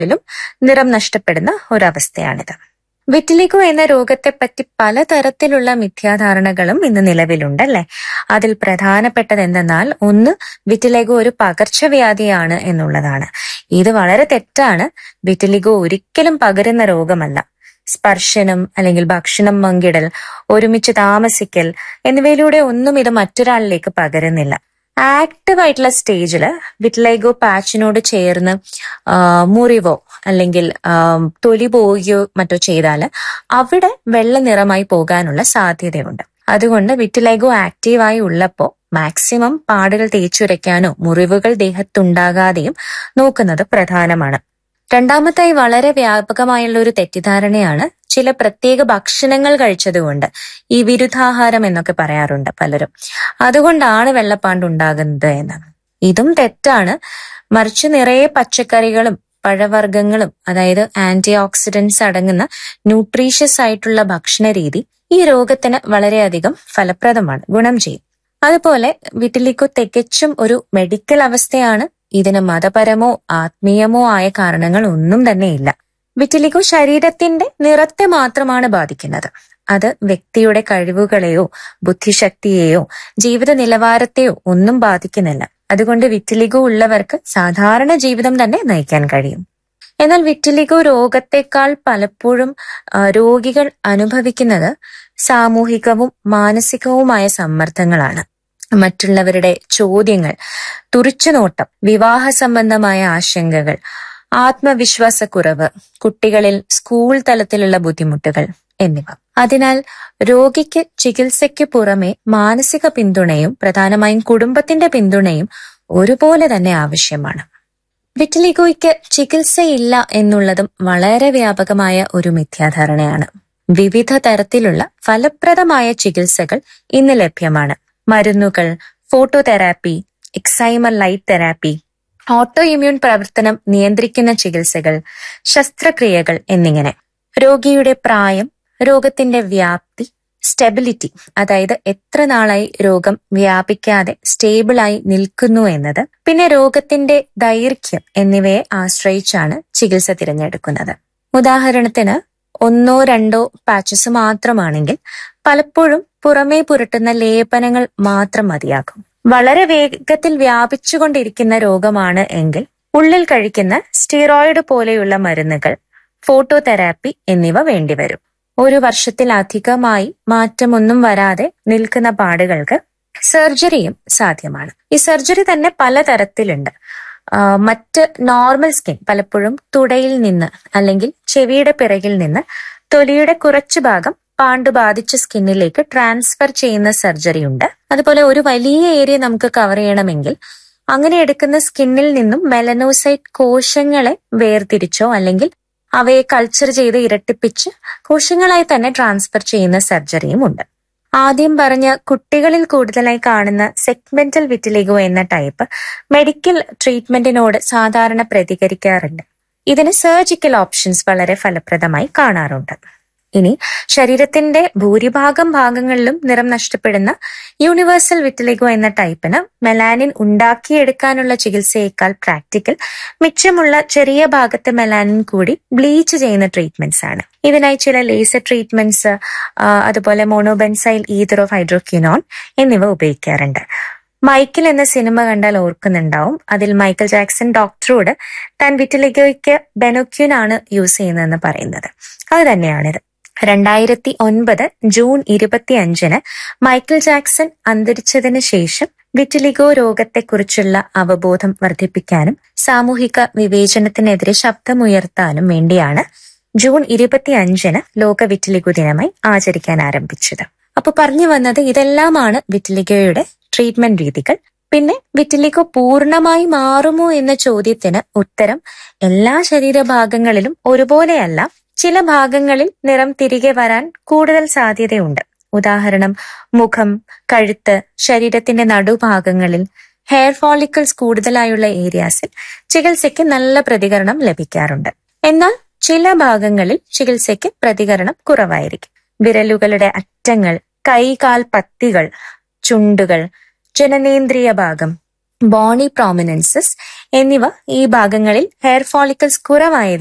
ിലും നിറം നഷ്ടപ്പെടുന്ന ഒരവസ്ഥയാണിത് വിറ്റിലിഗോ എന്ന രോഗത്തെപ്പറ്റി പലതരത്തിലുള്ള മിഥ്യാധാരണകളും ഇന്ന് നിലവിലുണ്ടല്ലേ അതിൽ പ്രധാനപ്പെട്ടത് എന്തെന്നാൽ ഒന്ന് വിറ്റിലിഗോ ഒരു പകർച്ചവ്യാധിയാണ് എന്നുള്ളതാണ് ഇത് വളരെ തെറ്റാണ് വിറ്റിലിഗോ ഒരിക്കലും പകരുന്ന രോഗമല്ല സ്പർശനം അല്ലെങ്കിൽ ഭക്ഷണം പങ്കിടൽ ഒരുമിച്ച് താമസിക്കൽ എന്നിവയിലൂടെ ഒന്നും ഇത് മറ്റൊരാളിലേക്ക് പകരുന്നില്ല ആക്റ്റീവ് ആയിട്ടുള്ള സ്റ്റേജിൽ വിറ്റ്ലൈഗോ പാച്ചിനോട് ചേർന്ന് ആ, മുറിവോ അല്ലെങ്കിൽ ആ, തൊലി പോവുകയോ മറ്റോ ചെയ്താൽ അവിടെ വെള്ള നിറമായി പോകാനുള്ള സാധ്യതയുണ്ട് അതുകൊണ്ട് വിറ്റിലൈഗോ ആക്റ്റീവായി ഉള്ളപ്പോൾ മാക്സിമം പാടുകൾ തേച്ചുരയ്ക്കാനോ മുറിവുകൾ ദേഹത്തുണ്ടാകാതെയും നോക്കുന്നത് പ്രധാനമാണ് രണ്ടാമത്തായി വളരെ വ്യാപകമായുള്ള ഒരു തെറ്റിദ്ധാരണയാണ് ചില പ്രത്യേക ഭക്ഷണങ്ങൾ കഴിച്ചതുകൊണ്ട് ഈ വിരുദ്ധാഹാരം എന്നൊക്കെ പറയാറുണ്ട് പലരും അതുകൊണ്ടാണ് വെള്ളപ്പാണ്ട് ഉണ്ടാകുന്നത് എന്ന് ഇതും തെറ്റാണ് മറിച്ച് നിറയെ പച്ചക്കറികളും പഴവർഗ്ഗങ്ങളും അതായത് ആന്റി ഓക്സിഡന്റ്സ് അടങ്ങുന്ന ന്യൂട്രീഷ്യസ് ആയിട്ടുള്ള ഭക്ഷണ രീതി ഈ രോഗത്തിന് വളരെയധികം ഫലപ്രദമാണ് ഗുണം ചെയ്യും അതുപോലെ വിറ്റിലിക്കു തികച്ചും ഒരു മെഡിക്കൽ അവസ്ഥയാണ് ഇതിന് മതപരമോ ആത്മീയമോ ആയ കാരണങ്ങൾ ഒന്നും തന്നെയില്ല വിറ്റിലിഗോ ശരീരത്തിന്റെ നിറത്തെ മാത്രമാണ് ബാധിക്കുന്നത് അത് വ്യക്തിയുടെ കഴിവുകളെയോ ബുദ്ധിശക്തിയെയോ ജീവിത നിലവാരത്തെയോ ഒന്നും ബാധിക്കുന്നില്ല അതുകൊണ്ട് വിറ്റിലിഗോ ഉള്ളവർക്ക് സാധാരണ ജീവിതം തന്നെ നയിക്കാൻ കഴിയും എന്നാൽ വിറ്റിലിഗോ രോഗത്തെക്കാൾ പലപ്പോഴും ആ, രോഗികൾ അനുഭവിക്കുന്നത് സാമൂഹികവും മാനസികവുമായ സമ്മർദ്ദങ്ങളാണ് മറ്റുള്ളവരുടെ ചോദ്യങ്ങൾ തുറിച്ചുനോട്ടം വിവാഹ സംബന്ധമായ ആശങ്കകൾ ആത്മവിശ്വാസക്കുറവ് കുട്ടികളിൽ സ്കൂൾ തലത്തിലുള്ള ബുദ്ധിമുട്ടുകൾ എന്നിവ അതിനാൽ രോഗിക്ക് ചികിത്സയ്ക്ക് പുറമെ മാനസിക പിന്തുണയും പ്രധാനമായും കുടുംബത്തിന്റെ പിന്തുണയും ഒരുപോലെ തന്നെ ആവശ്യമാണ് വിറ്റിലിഗോയ്ക്ക് ചികിത്സയില്ല എന്നുള്ളതും വളരെ വ്യാപകമായ ഒരു മിഥ്യാധാരണയാണ് വിവിധ തരത്തിലുള്ള ഫലപ്രദമായ ചികിത്സകൾ ഇന്ന് ലഭ്യമാണ് മരുന്നുകൾ phototherapy excimer light therapy autoimmune പ്രവർത്തനം നിയന്ത്രിക്കുന്ന ചികിത്സകൾ ശസ്ത്രക്രിയകൾ എന്നിങ്ങനെ രോഗിയുടെ പ്രായം രോഗത്തിന്റെ വ്യാപ്തി സ്റ്റെബിലിറ്റി അതായത് എത്ര നാളായി രോഗം വ്യാപിക്കാതെ സ്റ്റേബിളായി നിൽക്കുന്നു എന്നത് പിന്നെ രോഗത്തിന്റെ ദൈർഘ്യം എന്നിവയെ ആശ്രയിച്ചാണ് ചികിത്സ തിരഞ്ഞെടുക്കുന്നത് ഉദാഹരണത്തിന് ഒന്നോ രണ്ടോ പാച്ചസ് മാത്രമാണെങ്കിൽ പലപ്പോഴും പുറമേ പുരട്ടുന്ന ലേപനങ്ങൾ മാത്രം മതിയാകും വളരെ വേഗത്തിൽ വ്യാപിച്ചുകൊണ്ടിരിക്കുന്ന രോഗമാണ് എങ്കിൽ ഉള്ളിൽ കഴിക്കുന്ന സ്റ്റിറോയിഡ് പോലെയുള്ള മരുന്നുകൾ ഫോട്ടോതെറാപ്പി എന്നിവ വേണ്ടിവരും ഒരു വർഷത്തിലധികമായി മാറ്റമൊന്നും വരാതെ നിൽക്കുന്ന പാടുകൾക്ക് സർജറിയും സാധ്യമാണ് ഈ സർജറി തന്നെ പലതരത്തിലുണ്ട് ആ, മറ്റ് നോർമൽ സ്കിൻ പലപ്പോഴും തുടയിൽ നിന്ന് അല്ലെങ്കിൽ ചെവിയുടെ പിറകിൽ നിന്ന് തൊലിയുടെ കുറച്ചു ഭാഗം പാണ്ട് ബാധിച്ച സ്കിന്നിലേക്ക് ട്രാൻസ്ഫർ ചെയ്യുന്ന സർജറി ഉണ്ട് അതുപോലെ ഒരു വലിയ ഏരിയ നമുക്ക് കവർ ചെയ്യണമെങ്കിൽ അങ്ങനെ എടുക്കുന്ന സ്കിന്നിൽ നിന്നും മെലനോസൈറ്റ് കോശങ്ങളെ വേർതിരിച്ചോ അല്ലെങ്കിൽ അവയെ കൾച്ചർ ചെയ്ത് ഇരട്ടിപ്പിച്ച് കോശങ്ങളായി തന്നെ ട്രാൻസ്ഫർ ചെയ്യുന്ന സർജറിയും ഉണ്ട് ആദ്യം പറഞ്ഞ കുട്ടികളിൽ കൂടുതലായി കാണുന്ന സെഗ്മെന്റൽ വിറ്റിലിഗോ എന്ന ടൈപ്പ് മെഡിക്കൽ ട്രീറ്റ്മെന്റിനോട് സാധാരണ പ്രതികരിക്കാറുണ്ട് ഇതിന് സർജിക്കൽ ഓപ്ഷൻസ് വളരെ ഫലപ്രദമായി കാണാറുണ്ട് ഇനി ശരീരത്തിന്റെ ഭൂരിഭാഗം ഭാഗങ്ങളിലും നിറം നഷ്ടപ്പെടുന്ന യൂണിവേഴ്സൽ വിറ്റിലിഗോ എന്ന ടൈപ്പിന് മെലാനിൻ ഉണ്ടാക്കിയെടുക്കാനുള്ള ചികിത്സയേക്കാൾ പ്രാക്ടിക്കൽ മിച്ചമുള്ള ചെറിയ ഭാഗത്തെ മെലാനിൻ കൂടി ബ്ലീച്ച് ചെയ്യുന്ന ട്രീറ്റ്മെന്റ്സ് ആണ് ഇതിനായി ചില ലേസർ ട്രീറ്റ്മെന്റ്സ് അതുപോലെ മോണോബെൻസൈൽ ഈതർ ഓഫ് ഹൈഡ്രോക്യൂനോൺ എന്നിവ ഉപയോഗിക്കാറുണ്ട് മൈക്കിൾ എന്ന സിനിമ കണ്ടാൽ ഓർക്കുന്നുണ്ടാവും അതിൽ മൈക്കൽ ജാക്സൺ ഡോക്ടറോട് താൻ വിറ്റിലിഗോയ്ക്ക് ബെനോക്യൂൻ ആണ് യൂസ് ചെയ്യുന്നതെന്ന് പറയുന്നത് അത് തന്നെയാണിത് രണ്ടായിരത്തി ഒൻപത് ജൂൺ ഇരുപത്തി അഞ്ചിന് മൈക്കിൾ ജാക്സൺ അന്തരിച്ചതിന് ശേഷം വിറ്റിലിഗോ രോഗത്തെക്കുറിച്ചുള്ള അവബോധം വർദ്ധിപ്പിക്കാനും സാമൂഹിക വിവേചനത്തിനെതിരെ ശബ്ദമുയർത്താനും വേണ്ടിയാണ് ജൂൺ ഇരുപത്തി അഞ്ചിന് ലോക വിറ്റിലിഗോ ദിനമായി ആചരിക്കാൻ ആരംഭിച്ചത് അപ്പൊ പറഞ്ഞു വന്നത് ഇതെല്ലാമാണ് വിറ്റിലിഗോയുടെ ട്രീറ്റ്മെന്റ് രീതികൾ പിന്നെ വിറ്റിലിഗോ പൂർണ്ണമായി മാറുമോ എന്ന ചോദ്യത്തിന് ഉത്തരം എല്ലാ ശരീരഭാഗങ്ങളിലും ഒരുപോലെയല്ല ചില ഭാഗങ്ങളിൽ നിറം തിരികെ വരാൻ കൂടുതൽ സാധ്യതയുണ്ട് ഉദാഹരണം മുഖം കഴുത്ത് ശരീരത്തിന്റെ നടുഭാഗങ്ങളിൽ ഹെയർ ഫോളിക്കിൾസ് കൂടുതലായുള്ള ഏരിയാസിൽ ചികിത്സയ്ക്ക് നല്ല പ്രതികരണം ലഭിക്കാറുണ്ട് എന്നാൽ ചില ഭാഗങ്ങളിൽ ചികിത്സയ്ക്ക് പ്രതികരണം കുറവായിരിക്കും വിരലുകളുടെ അറ്റങ്ങൾ കൈകാൽ പത്തികൾ ചുണ്ടുകൾ ജനനേന്ദ്രിയ ഭാഗം ബോണി പ്രോമിനൻസസ് എന്നിവ ഈ ഭാഗങ്ങളിൽ ഹെയർ ഫോളിക്കൽസ് കുറവായത്